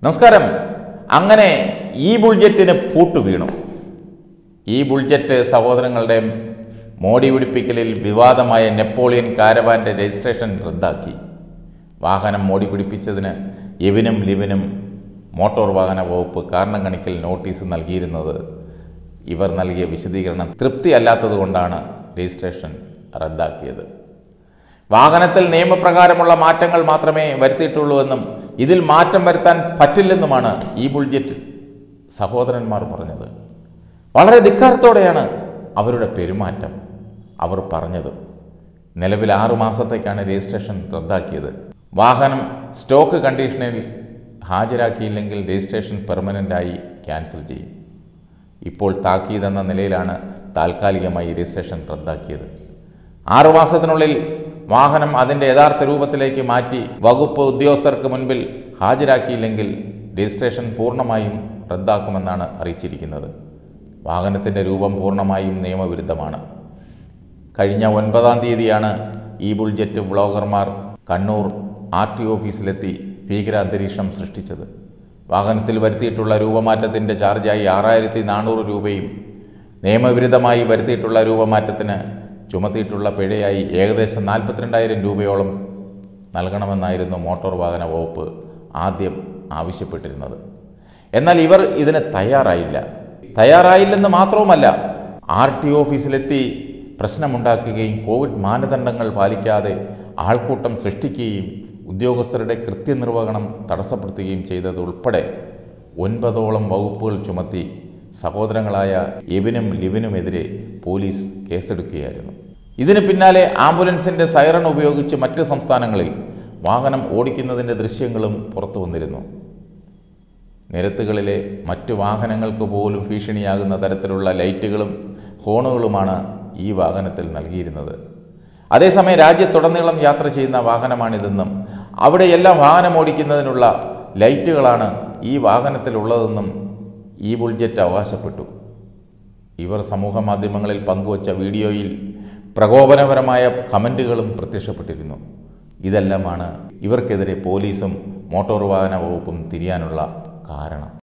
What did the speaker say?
നമസ്കാരം അങ്ങനെ ഈ ബുൾജറ്റിന് പൂട്ട് വീണു ഈ ബുൾജറ്റ് സഹോദരങ്ങളുടെ മോടി പിടിപ്പിക്കലിൽ വിവാദമായ നെപ്പോളിയൻ കാരവാന്റെ രജിസ്ട്രേഷൻ റദ്ദാക്കി വാഹനം മോടി പിടിപ്പിച്ചതിന് എവിനും ലിവിനും മോട്ടോർ വാഹന വകുപ്പ് കാരണം കണിക്കൽ നോട്ടീസ് നൽകിയിരുന്നത് ഇവർ നൽകിയ വിശദീകരണം തൃപ്തിയല്ലാത്തതുകൊണ്ടാണ് രജിസ്ട്രേഷൻ റദ്ദാക്കിയത് വാഹനത്തിൽ നിയമപ്രകാരമുള്ള മാറ്റങ്ങൾ മാത്രമേ വരുത്തിയിട്ടുള്ളൂവെന്നും ഇതിൽ മാറ്റം വരുത്താൻ പറ്റില്ലെന്നുമാണ് ഈ ബുൾജറ്റ് സഹോദരന്മാർ പറഞ്ഞത് വളരെ ധിക്കാരത്തോടെയാണ് അവരുടെ പെരുമാറ്റം അവർ പറഞ്ഞത് നിലവിൽ ആറു മാസത്തേക്കാണ് രജിസ്ട്രേഷൻ റദ്ദാക്കിയത് വാഹനം സ്റ്റോക്ക് കണ്ടീഷനിൽ ഹാജരാക്കിയില്ലെങ്കിൽ രജിസ്ട്രേഷൻ പെർമനൻ്റായി ക്യാൻസൽ ചെയ്യും ഇപ്പോൾ താക്കീതെന്ന നിലയിലാണ് താൽക്കാലികമായി രജിസ്ട്രേഷൻ റദ്ദാക്കിയത് ആറുമാസത്തിനുള്ളിൽ വാഹനം അതിൻ്റെ യഥാർത്ഥ രൂപത്തിലേക്ക് മാറ്റി വകുപ്പ് ഉദ്യോഗസ്ഥർക്ക് മുൻപിൽ ഹാജരാക്കിയില്ലെങ്കിൽ രജിസ്ട്രേഷൻ പൂർണ്ണമായും റദ്ദാക്കുമെന്നാണ് അറിയിച്ചിരിക്കുന്നത് വാഹനത്തിൻ്റെ രൂപം പൂർണ്ണമായും നിയമവിരുദ്ധമാണ് കഴിഞ്ഞ ഒൻപതാം തീയതിയാണ് ഈ ബുൾജറ്റ് ബ്ലോഗർമാർ കണ്ണൂർ ആർ ടി ഓഫീസിലെത്തി ഭീകരാന്തരീക്ഷം സൃഷ്ടിച്ചത് വാഹനത്തിൽ വരുത്തിയിട്ടുള്ള രൂപമാറ്റത്തിൻ്റെ ചാർജായി ആറായിരത്തി നാനൂറ് രൂപയും നിയമവിരുദ്ധമായി വരുത്തിയിട്ടുള്ള രൂപമാറ്റത്തിന് ചുമത്തിയിട്ടുള്ള പിഴയായി ഏകദേശം നാൽപ്പത്തിരണ്ടായിരം രൂപയോളം നൽകണമെന്നായിരുന്നു മോട്ടോർ വാഹന വകുപ്പ് ആദ്യം ആവശ്യപ്പെട്ടിരുന്നത് എന്നാൽ ഇവർ ഇതിന് തയ്യാറായില്ല തയ്യാറായില്ലെന്ന് മാത്രവുമല്ല ആർ ടി ഓഫീസിലെത്തി പ്രശ്നമുണ്ടാക്കുകയും കോവിഡ് മാനദണ്ഡങ്ങൾ പാലിക്കാതെ ആൾക്കൂട്ടം സൃഷ്ടിക്കുകയും ഉദ്യോഗസ്ഥരുടെ കൃത്യനിർവഹണം തടസ്സപ്പെടുത്തുകയും ചെയ്തത് ഉൾപ്പെടെ ഒൻപതോളം വകുപ്പുകൾ ചുമത്തി സഹോദരങ്ങളായ എബിനും ലിബിനുമെതിരെ പോലീസ് കേസെടുക്കുകയായിരുന്നു ഇതിന് പിന്നാലെ ആംബുലൻസിൻ്റെ സൈറൺ ഉപയോഗിച്ച് മറ്റ് സംസ്ഥാനങ്ങളിൽ വാഹനം ഓടിക്കുന്നതിൻ്റെ ദൃശ്യങ്ങളും പുറത്തു വന്നിരുന്നു നിരത്തുകളിലെ മറ്റു വാഹനങ്ങൾക്ക് പോലും ഭീഷണിയാകുന്ന തരത്തിലുള്ള ലൈറ്റുകളും ഹോണുകളുമാണ് ഈ വാഹനത്തിൽ നൽകിയിരുന്നത് അതേസമയം രാജ്യത്തുടനീളം യാത്ര ചെയ്യുന്ന വാഹനമാണിതെന്നും അവിടെയെല്ലാം വാഹനം ഓടിക്കുന്നതിനുള്ള ലൈറ്റുകളാണ് ഈ വാഹനത്തിലുള്ളതെന്നും ഈ ബുൾജറ്റ് അവകാശപ്പെട്ടു ഇവർ സമൂഹ മാധ്യമങ്ങളിൽ പങ്കുവച്ച വീഡിയോയിൽ പ്രകോപനപരമായ കമൻറ്റുകളും പ്രത്യക്ഷപ്പെട്ടിരുന്നു ഇതെല്ലാമാണ് ഇവർക്കെതിരെ പോലീസും മോട്ടോർ വാഹന വകുപ്പും തിരിയാനുള്ള കാരണം